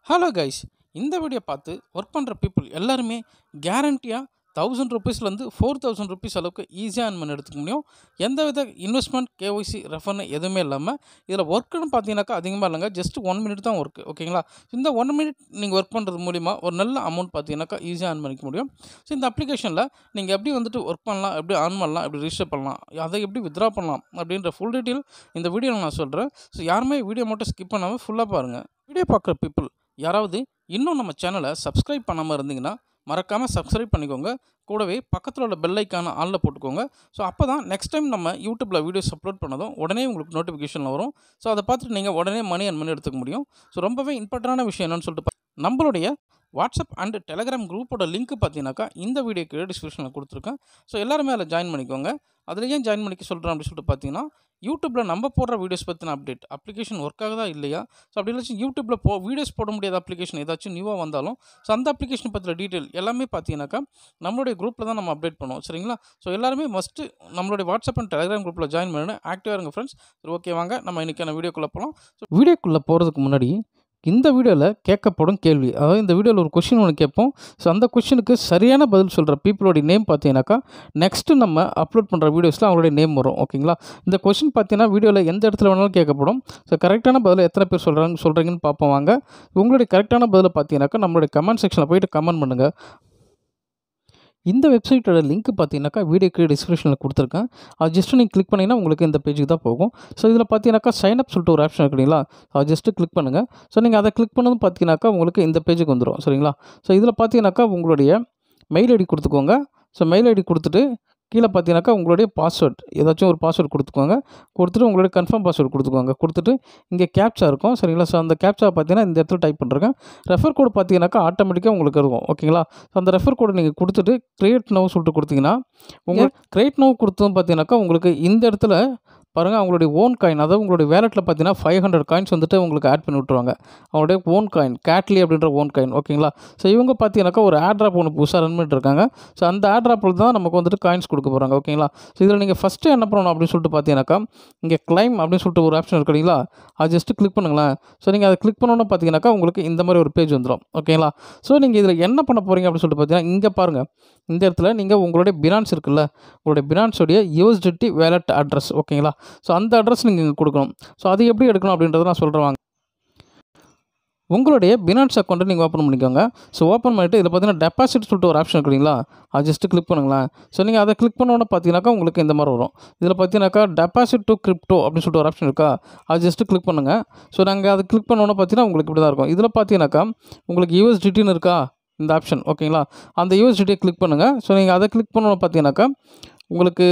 hello guys இந்த video பார்த்து work பண்ணுற பீப்புள் எல்லாருமே கேரண்டியாக தௌசண்ட் ருபீஸ்லேருந்து ஃபோர் தௌசண்ட் ருபீஸ் அளவுக்கு ஈஸியாக earn பண்ணி எடுத்துக்க முடியும் எந்த வித இன்வெஸ்ட்மெண்ட் கேஒய்சி ரெஃபர்னு எதுவுமே இல்லாமல் இதில் ஒர்க்குன்னு பார்த்தீங்கன்னாக்கா அதிகமாக இல்லைங்க ஜஸ்ட் ஒன் மினிட் தான் ஒர்க் ஓகேங்களா இந்த ஒன் மினிட் நீங்கள் ஒர்க் பண்ணுறது மூலிமா ஒரு நல்ல அமௌண்ட் பார்த்தீங்கன்னாக்கா ஈஸியாக earn பண்ணிக்க முடியும் ஸோ இந்த அப்ளிகேஷனில் நீங்கள் எப்படி வந்துட்டு ஒர்க் பண்ணலாம் எப்படி earn பண்ணலாம் எப்படி ரிஜிஸ்டர் பண்ணலாம் அதை எப்படி வித்ரா பண்ணலாம் அப்படின்ற ஃபுல் டீட்டெயில் இந்த வீடியோவில் நான் சொல்கிறேன் ஸோ யாருமே வீடியோ மட்டும் ஸ்கிப் பண்ணாமல் ஃபுல்லாக பாருங்கள் வீடியோ பார்க்குற பீப்புள் யாராவது இன்னும் நம்ம சேனலை சப்ஸ்கிரைப் பண்ணாமல் இருந்தீங்கன்னா மறக்காமல் சப்ஸ்கிரைப் பண்ணிக்கோங்க கூடவே பக்கத்தில் உள்ள பெல் ஐக்கான ஆனில் போட்டுக்கோங்க ஸோ அப்போ தான் நெக்ஸ்ட் டைம் நம்ம யூடியூப்பில் வீடியோஸ் அப்லோட் பண்ணதும் உடனே உங்களுக்கு நோட்டிஃபிகேஷன் வரும் ஸோ அதை பார்த்துட்டு நீங்கள் உடனே மணி அண்ட் மணி எடுத்துக்க முடியும் ஸோ ரொம்பவே இம்பார்ட்டண்டான விஷயம் என்னன்னு சொல்லிட்டு பா- நம்மளுடைய வாட்ஸ்அப் அண்ட் டெலகிராம் குரூப்போட லிங்க் பார்த்தீங்கன்னாக்கா இந்த வீடியோ கீழே டிஸ்கிரிப்ஷனில் கொடுத்துருக்கேன் ஸோ எல்லாருமே அதில் ஜாயின் பண்ணிக்கோங்க அதில் ஏன் ஜாயின் பண்ணிக்க சொல்கிறேன் அப்படின்னு சொல்லிட்டு பார்த்தீங்கன்னா யூடியூப்பில் நம்ம போடுற வீடியோஸ் பற்றின அப்டேட் அப்ளிகேஷன் ஒர்க் ஆகுதா இல்லையா ஸோ அப்படி இல்லாச்சும் யூடியூப்பில் போ வீடியோஸ் போட முடியாத அப்ளிகேஷன் ஏதாச்சும் நியூவாக வந்தாலும் ஸோ அந்த அப்ளிகேஷன் பற்றின டீட்டெயில் எல்லாமே பார்த்தீங்கன்னாக்கா நம்மளுடைய குரூப்பில் தான் நம்ம அப்டேட் பண்ணுவோம் சரிங்களா ஸோ எல்லாருமே மஸ்ட்டு நம்மளுடைய வாட்ஸ்அப் அண்ட் டெலிகிராம் குரூப்பில் ஜாயின் பண்ணி ஆக்டிவாக இருங்க ஃப்ரெண்ட்ஸ் சரி ஓகே வாங்க நம்ம இன்றைக்கான வீடியோக்குள்ளே போகலாம் ஸோ வீடியோக்குள்ளே போகிறதுக்கு முன்னாடி இந்த வீடியோவில் கேட்கப்படும் கேள்வி அதாவது இந்த வீடியோவில் ஒரு கொஷின் ஒன்று கேட்போம் ஸோ அந்த கொஷினுக்கு சரியான பதில் சொல்கிற பீப்புளோடைய நேம் பார்த்தீங்கன்னாக்கா நெக்ஸ்ட்டு நம்ம அப்லோட் பண்ணுற வீடியோஸில் அவங்களுடைய நேம் வரும் ஓகேங்களா இந்த கொஷின் பார்த்தீங்கன்னா வீடியோவில் எந்த இடத்துல வேணாலும் கேட்கப்படும் ஸோ கரெக்டான பதில் எத்தனை பேர் சொல்கிறாங்க சொல்கிறீங்கன்னு பார்ப்போம் வாங்க உங்களுடைய கரெக்டான பதிலை பார்த்தீங்கன்னாக்கா நம்மளுடைய கமெண்ட் செக்ஷனில் போயிட்டு கமெண்ட் பண்ணுங்கள் இந்த வெப்சைட்டோட லிங்க் பார்த்தீங்கன்னாக்கா வீடியோக்கு டிஸ்கிரிப்ஷனில் கொடுத்துருக்கேன் அது ஜஸ்ட் நீங்கள் கிளிக் பண்ணிங்கன்னா உங்களுக்கு இந்த பேஜுக்கு தான் போகும் ஸோ இதில் பார்த்தீங்கன்னாக்கா சைன் அப் சொல்லிட்டு ஒரு ஆப்ஷன் இருக்குங்களா அது ஜஸ்ட்டு கிளிக் பண்ணுங்கள் ஸோ நீங்கள் அதை கிளிக் பண்ணதும் பார்த்தீங்கன்னாக்கா உங்களுக்கு இந்த பேஜுக்கு வந்துடும் சரிங்களா ஸோ இதில் பார்த்தீங்கன்னாக்கா உங்களுடைய மெயில் ஐடி கொடுத்துக்கோங்க ஸோ மெயில் ஐடி கொடுத்துட்டு கீழே பார்த்தீங்கன்னாக்கா உங்களுடைய பாஸ்வேர்ட் ஏதாச்சும் ஒரு பாஸ்வேர்ட் கொடுத்துக்கோங்க கொடுத்துட்டு உங்களுடைய கன்ஃபார்ம் பாஸ்வேர்ட் கொடுத்துக்கோங்க கொடுத்துட்டு இங்கே கேப்சா இருக்கும் சரிங்களா ஸோ அந்த கேப்சா பார்த்தீங்கன்னா இந்த இடத்துல டைப் பண்ணுறேங்க ரெஃபர் கோடு பார்த்தீங்கன்னாக்கா ஆட்டோமேட்டிக்காக உங்களுக்கு இருக்கும் ஓகேங்களா ஸோ அந்த ரெஃபர் கோடு நீங்கள் கொடுத்துட்டு கிரியேட் நோ சொல்லிட்டு கொடுத்தீங்கன்னா உங்களுக்கு கிரியேட் நோ கொடுத்ததும் பார்த்தீங்கன்னாக்கா உங்களுக்கு இந்த இடத்துல பாருங்கள் அவங்களுடைய ஓன் காயின் அதாவது உங்களுடைய வேலெட்டில் பார்த்தீங்கன்னா ஃபைவ் ஹண்ட்ரட் காயின்ஸ் வந்துட்டு உங்களுக்கு ஆட் பண்ணி விட்ருவாங்க அவங்களுடைய ஓன் காயின் கேட்லி அப்படின்ற ஓன் காயின் ஓகேங்களா ஸோ இவங்க பார்த்தீங்கன்னாக்கா ஒரு ஆட் ட்ராப் ஒன்று புதுசாக ரன் பண்ணிட்டு இருக்காங்க ஸோ அந்த ஆட் ட்ராப்பில் தான் நமக்கு வந்துட்டு காயின்ஸ் கொடுக்க போகிறாங்க ஓகேங்களா ஸோ இதில் நீங்கள் ஃபஸ்ட்டு என்ன பண்ணணும் அப்படின்னு சொல்லிட்டு பார்த்தீங்கன்னாக்கா இங்கே கிளைம் அப்படின்னு சொல்லிட்டு ஒரு ஆப்ஷன் இருக்கு இல்லைங்களா அது ஜஸ்ட்டு கிளிக் பண்ணுங்களேன் ஸோ நீங்கள் அதை கிளிக் பண்ணோன்னு பார்த்தீங்கன்னாக்கா உங்களுக்கு இந்த மாதிரி ஒரு பேஜ் வந்துடும் ஓகேங்களா ஸோ நீங்கள் இதில் என்ன பண்ண போகிறீங்க அப்படின்னு சொல்லிட்டு பார்த்தீங்கன்னா இங்கே பாருங்கள் இந்த இடத்துல நீங்கள் உங்களுடைய பினான்ஸ் இருக்குல்ல உங்களுடைய பினான்ஸோடைய யூஎஸ்டிடி வேலட் அட்ரஸ் ஓகேங்களா ஸோ அந்த அட்ரஸ் நீங்கள் இங்கே கொடுக்கணும் ஸோ அது எப்படி எடுக்கணும் அப்படின்றத நான் சொல்கிறேன் வாங்க உங்களுடைய பினான்ஸ் அக்கௌண்ட்டை நீங்கள் ஓப்பன் பண்ணிக்கோங்க ஸோ ஓப்பன் பண்ணிவிட்டு இதில் பார்த்தீங்கன்னா டெபாசிட் சொல்லிட்டு ஒரு ஆப்ஷன் இருக்குங்களா அது ஜஸ்ட்டு கிளிக் பண்ணுங்களேன் ஸோ நீங்கள் அதை கிளிக் பண்ணோன்னே பார்த்தீங்கன்னாக்கா உங்களுக்கு இந்த மாதிரி வரும் இதில் பார்த்தீங்கன்னாக்கா டெபாசிட் டு கிரிப்டோ அப்படின்னு சொல்லிட்டு ஒரு ஆப்ஷன் இருக்கா அது ஜஸ்ட்டு கிளிக் பண்ணுங்கள் ஸோ நாங்கள் அதை கிளிக் பண்ணோன்னே பார்த்தீங்கன்னா உங்களுக்கு இப்படி தான் இருக்கும் இதில் பார்த்தீங்கன்னாக்கா உங்களுக்கு யூஎஸ்டிடின்னு இருக்கா இந்த ஆப்ஷன் ஓகேங்களா அந்த யூஎஸ்டிடியை கிளிக் பண்ணுங்கள் ஸோ நீங்கள் அதை கிளிக் பண்ணோன்னு பார்த்தீங்கன்னாக்கா உங்களுக்கு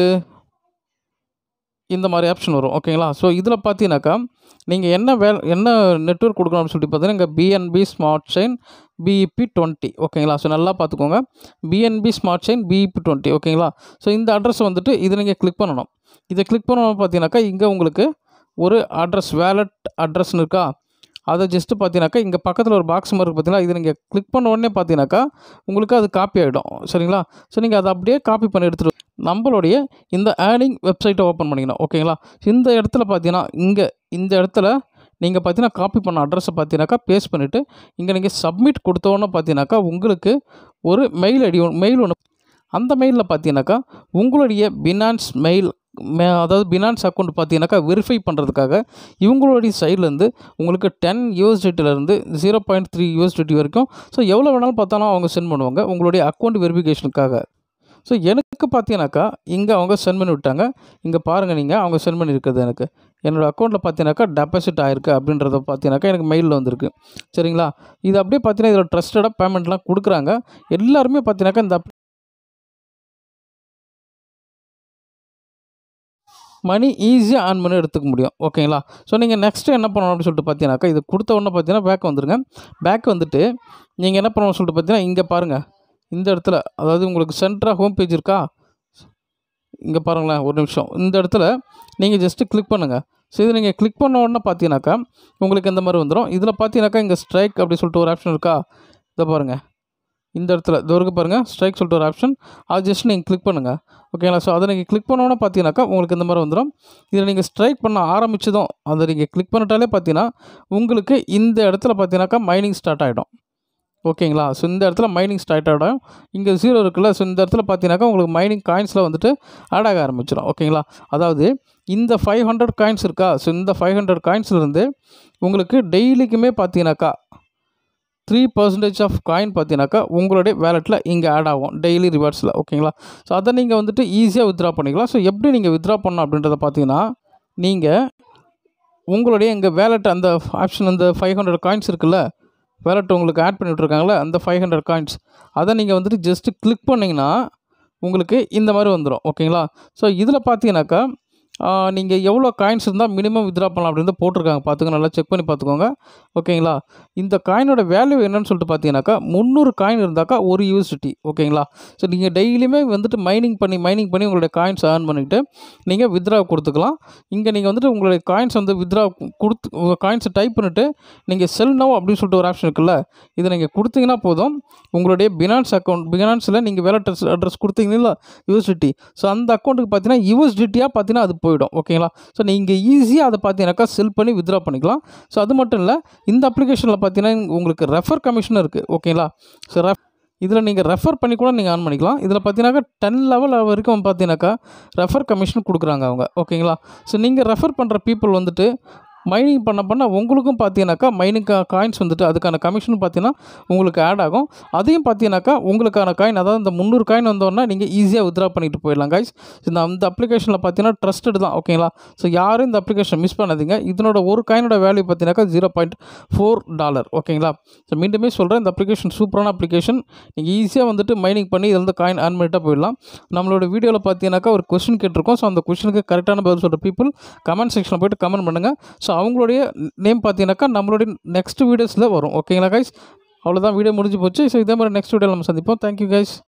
இந்த மாதிரி ஆப்ஷன் வரும் ஓகேங்களா ஸோ இதில் பார்த்தீங்கன்னாக்கா நீங்கள் என்ன வே என்ன நெட்ஒர்க் கொடுக்கணும் அப்படின்னு சொல்லிட்டு பார்த்தீங்கன்னா இங்கே BNB smart chain BEP twenty ஓகேங்களா ஸோ நல்லா பார்த்துக்கோங்க BNB smart chain BEP twenty ஓகேங்களா ஸோ இந்த அட்ரஸ் வந்துட்டு இதை நீங்கள் கிளிக் பண்ணணும் இதை கிளிக் பண்ணணும் பார்த்தீங்கன்னாக்கா இங்கே உங்களுக்கு ஒரு அட்ரஸ் வேலட் அட்ரஸ்னு இருக்கா அதை ஜஸ்ட்டு பார்த்தீங்கன்னாக்கா இங்கே பக்கத்தில் ஒரு பாக்ஸ் மாதிரி இருக்குது பார்த்தீங்களா இது நீங்கள் கிளிக் பண்ண உடனே பார்த்தீங்கன்னாக்கா உங்களுக்கு அது காப்பி ஆகிடும் சரிங்களா ஸோ நீங்கள் அதை அப்படியே காப்பி பண்ணி எடுத்துகிட்டு நம்மளுடைய இந்த ஆடிங் வெப்சைட்டை ஓப்பன் பண்ணிக்கணும் ஓகேங்களா இந்த இடத்துல பார்த்தீங்கன்னா இங்கே இந்த இடத்துல நீங்கள் பார்த்தீங்கன்னா காப்பி பண்ண அட்ரஸை பார்த்தீங்கன்னாக்கா பேஸ்ட் பண்ணிவிட்டு இங்கே நீங்கள் சப்மிட் கொடுத்தோன்னே பார்த்தீங்கன்னாக்கா உங்களுக்கு ஒரு மெயில் ஐடி மெயில் ஒன்று அந்த மெயிலில் பார்த்தீங்கன்னாக்கா உங்களுடைய பினான்ஸ் மெயில் மே அதாவது பினான்ஸ் அக்கௌண்ட் பார்த்தீங்கன்னாக்கா வெரிஃபை பண்ணுறதுக்காக இவங்களுடைய சைட்லேருந்து உங்களுக்கு டென் யூஎஸ்டிட்டிலேருந்து ஜீரோ பாயிண்ட் த்ரீ யூஎஸ்டிடி வரைக்கும் ஸோ எவ்வளோ வேணாலும் பார்த்தாலும் அவங்க சென்ட் பண்ணுவாங்க உங்களுடைய அக்கௌண்ட் வெரிஃபிகேஷனுக்காக ஸோ எனக்கு பார்த்தீங்கன்னாக்கா இங்கே அவங்க சென்ட் பண்ணி விட்டாங்க இங்கே பாருங்கள் நீங்கள் அவங்க சென்ட் பண்ணியிருக்கிறது எனக்கு என்னோடய அக்கௌண்ட்டில் பார்த்தீங்கன்னாக்கா டெபாசிட் ஆயிருக்கு அப்படின்றத பார்த்தீங்கன்னாக்கா எனக்கு மெயிலில் வந்திருக்கு சரிங்களா இது அப்படியே பார்த்தீங்கன்னா இதில் ட்ரஸ்டடாக பேமெண்ட்லாம் கொடுக்குறாங்க எல்லாருமே பார்த்தீங்கன்னாக்கா இந்த மணி ஈஸியாக ஆன் பண்ணி எடுத்துக்க முடியும் ஓகேங்களா ஸோ நீங்கள் நெக்ஸ்ட்டு என்ன பண்ணணும் அப்படின்னு சொல்லிட்டு பார்த்தீங்கன்னாக்கா இது கொடுத்த உடனே பார்த்தீங்கன்னா பேக் வந்துருங்க பேக் வந்துட்டு நீங்கள் என்ன பண்ணணும்னு சொல்லிட்டு பார்த்தீங்கன்னா இங்கே பாருங்கள் இந்த இடத்துல அதாவது உங்களுக்கு சென்ட்ரா ஹோம் பேஜ் இருக்கா இங்கே பாருங்களேன் ஒரு நிமிஷம் இந்த இடத்துல நீங்கள் ஜஸ்ட்டு கிளிக் பண்ணுங்கள் ஸோ இது நீங்கள் கிளிக் பண்ண உடனே பார்த்தீங்கன்னாக்கா உங்களுக்கு இந்த மாதிரி வந்துடும் இதில் பார்த்தீங்கன்னாக்கா இங்கே ஸ்ட்ரைக் அப்படி சொல்லிட்டு ஒரு ஆப்ஷன் இருக்கா இதை பாருங்கள் இந்த இடத்துல தோருக்கு பாருங்கள் ஸ்ட்ரைக் சொல்லிட்டு ஒரு ஆப்ஷன் அது ஜஸ்ட் நீங்கள் கிளிக் பண்ணுங்கள் ஓகேங்களா ஸோ அதை நீங்கள் கிளிக் பண்ணோன்னே பார்த்தீங்கன்னாக்கா உங்களுக்கு இந்த மாதிரி வந்துடும் இதில் நீங்கள் ஸ்ட்ரைக் பண்ண ஆரம்பிச்சதும் அதை நீங்கள் கிளிக் பண்ணிட்டாலே பார்த்தீங்கன்னா உங்களுக்கு இந்த இடத்துல பார்த்தீங்கன்னாக்கா மைனிங் ஸ்டார்ட் ஆகிடும் ஓகேங்களா ஸோ இந்த இடத்துல மைனிங் ஸ்டார்ட் ஆகிடும் இங்கே ஜீரோ இருக்குல்ல ஸோ இந்த இடத்துல பார்த்தீங்கன்னாக்கா உங்களுக்கு மைனிங் காயின்ஸில் வந்துட்டு ஆட் ஆக ஆரம்பிச்சிடும் ஓகேங்களா அதாவது இந்த ஃபைவ் ஹண்ட்ரட் காயின்ஸ் இருக்கா ஸோ இந்த ஃபைவ் ஹண்ட்ரட் காயின்ஸ்லேருந்து உங்களுக்கு டெய்லிக்குமே பார்த்தீங்கன்னாக்கா த்ரீ பர்சன்டேஜ் ஆஃப் காயின் பார்த்தீங்கன்னாக்கா உங்களுடைய வேலெட்டில் இங்கே ஆட் ஆகும் டெய்லி ரிவார்ட்ஸில் ஓகேங்களா ஸோ அதை நீங்கள் வந்துட்டு ஈஸியாக வித்ட்ரா பண்ணிக்கலாம் ஸோ எப்படி நீங்கள் வித்ட்ரா பண்ணணும் அப்படின்றத பார்த்தீங்கன்னா நீங்கள் உங்களுடைய எங்கள் வேலெட் அந்த ஆப்ஷன் அந்த ஃபைவ் ஹண்ட்ரட் காயின்ஸ் இருக்குல்ல வேலெட் உங்களுக்கு ஆட் பண்ணி விட்ருக்காங்களே அந்த ஃபைவ் ஹண்ட்ரட் காயின்ஸ் அதை நீங்கள் வந்துட்டு ஜஸ்ட்டு கிளிக் பண்ணிங்கன்னா உங்களுக்கு இந்த மாதிரி வந்துடும் ஓகேங்களா ஸோ இதில் பார்த்தீங்கன்னாக்கா நீங்கள் எவ்வளோ காயின்ஸ் இருந்தால் மினிமம் வித்ரா பண்ணலாம் அப்படின்னு போட்டிருக்காங்க பார்த்துங்க நல்லா செக் பண்ணி பார்த்துக்கோங்க ஓகேங்களா இந்த காயினோட வேல்யூ என்னன்னு சொல்லிட்டு பார்த்தீங்கன்னாக்கா முந்நூறு காயின் இருந்தாக்கா ஒரு யூஎஸ்டி ஓகேங்களா ஸோ நீங்கள் டெய்லியுமே வந்துட்டு மைனிங் பண்ணி மைனிங் பண்ணி உங்களுடைய காயின்ஸ் ஏர்ன் பண்ணிக்கிட்டு நீங்கள் வித்ரா கொடுத்துக்கலாம் இங்கே நீங்கள் வந்துட்டு உங்களுடைய காயின்ஸ் வந்து வித்ரா கொடுத்து உங்கள் காயின்ஸை டைப் பண்ணிவிட்டு நீங்கள் செல் நோ அப்படின்னு சொல்லிட்டு ஒரு ஆப்ஷன் இருக்குல்ல இதை நீங்கள் கொடுத்தீங்கன்னா போதும் உங்களுடைய பினான்ஸ் அக்கௌண்ட் பினான்ஸில் நீங்கள் வேலட் அட்ரஸ் கொடுத்தீங்கன்னா யூஎஸ்டிடி ஸோ அந்த அக்கௌண்ட்டுக்கு பார்த்தீங்கன்னா யூஎஸ்டிடியாக பார்த்தீங்கன்னா அது போயிடும் ஓகேங்களா ஸோ நீங்கள் ஈஸியாக அதை பார்த்தீங்கன்னாக்கா செல் பண்ணி வித்ரா பண்ணிக்கலாம் ஸோ அது மட்டும் இல்லை இந்த அப்ளிகேஷனில் பார்த்தீங்கன்னா உங்களுக்கு ரெஃபர் கமிஷன் இருக்குது ஓகேங்களா ஸோ ரெஃப் இதில் நீங்கள் ரெஃபர் பண்ணி கூட நீங்கள் ஆன் பண்ணிக்கலாம் இதில் பார்த்தீங்கன்னாக்கா டென் லெவல் வரைக்கும் பார்த்தீங்கன்னாக்கா ரெஃபர் கமிஷன் கொடுக்குறாங்க அவங்க ஓகேங்களா ஸோ நீங்கள் ரெஃபர் பண்ணுற பீப்புள் வந்துட்டு மைனிங் பண்ண பண்ண உங்களுக்கும் பார்த்தீங்கன்னாக்கா மைனிங் காயின்ஸ் வந்துட்டு அதுக்கான கமிஷன் பார்த்தீங்கன்னா உங்களுக்கு ஆட் ஆகும் அதையும் பார்த்தீங்கன்னாக்கா உங்களுக்கான காயின் அதாவது இந்த முந்நூறு காயின் வந்தோடனே நீங்கள் ஈஸியாக வித்ரா பண்ணிட்டு போயிடலாம் கைஸ் இந்த அந்த அப்ளிகேஷனில் பார்த்தீங்கன்னா ட்ரஸ்டட் தான் ஓகேங்களா ஸோ யாரும் இந்த அப்ளிகேஷன் மிஸ் பண்ணாதீங்க இதனோட ஒரு காயினோட வேல்யூ பார்த்தீங்கன்னாக்கா ஜீரோ பாயிண்ட் ஃபோர் டாலர் ஓகேங்களா ஸோ மீண்டுமே சொல்கிறேன் இந்த அப்ளிகேஷன் சூப்பரான அப்ளிகேஷன் நீங்கள் ஈஸியாக வந்துட்டு மைனிங் பண்ணி இதில் வந்து காயின் ஆன் பண்ணிட்டா போயிடலாம் நம்மளோட வீடியோவில் பார்த்தீங்கன்னாக்கா ஒரு கொஸ்டின் கேட்டிருக்கோம் ஸோ அந்த கொஸ்டினுக்கு கரெக்டான பதில் சொல்கிற பீப்புள் கமெண்ட் செக்ஷனில் போயிட்டு கமெண்ட் பண்ணுங்கள் ஸோ அவங்களுடைய நேம் பார்த்தீங்கன்னாக்கா நம்மளுடைய நெக்ஸ்ட் வீடியோஸில் வரும் ஓகேங்களா கைஸ் அவ்வளோதான் வீடியோ முடிஞ்சு போச்சு ஸோ இதே மாதிரி நெக்ஸ்ட் வீடியோவில் நம்ம சந்திப்போம் தேங்க்யூ கைஸ்